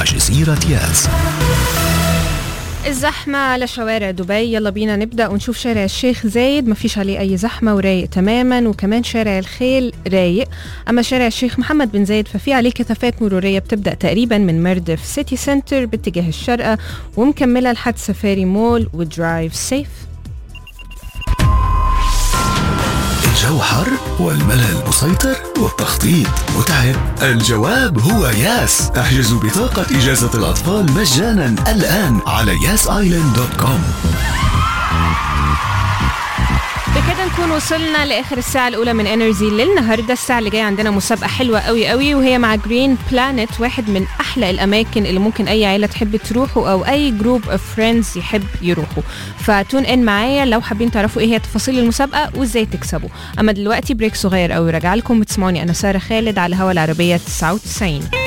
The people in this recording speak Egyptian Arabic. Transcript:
جزيرة ياس الزحمة على شوارع دبي يلا بينا نبدأ ونشوف شارع الشيخ زايد ما فيش عليه أي زحمة ورايق تماما وكمان شارع الخيل رايق أما شارع الشيخ محمد بن زايد ففي عليه كثافات مرورية بتبدأ تقريبا من مردف سيتي سنتر باتجاه الشرقة ومكملة لحد سفاري مول ودرايف سيف الجو حر والملل مسيطر والتخطيط متعب الجواب هو ياس احجزوا بطاقة إجازة الأطفال مجانا الآن على yasisland.com بكده نكون وصلنا لاخر الساعه الاولى من انرجي للنهارده الساعه اللي جايه عندنا مسابقه حلوه قوي قوي وهي مع جرين بلانت واحد من احلى الاماكن اللي ممكن اي عيله تحب تروحوا او اي جروب اوف فريندز يحب يروحوا فتون ان معايا لو حابين تعرفوا ايه هي تفاصيل المسابقه وازاي تكسبوا اما دلوقتي بريك صغير قوي راجع لكم بتسمعوني انا ساره خالد على هوا العربيه 99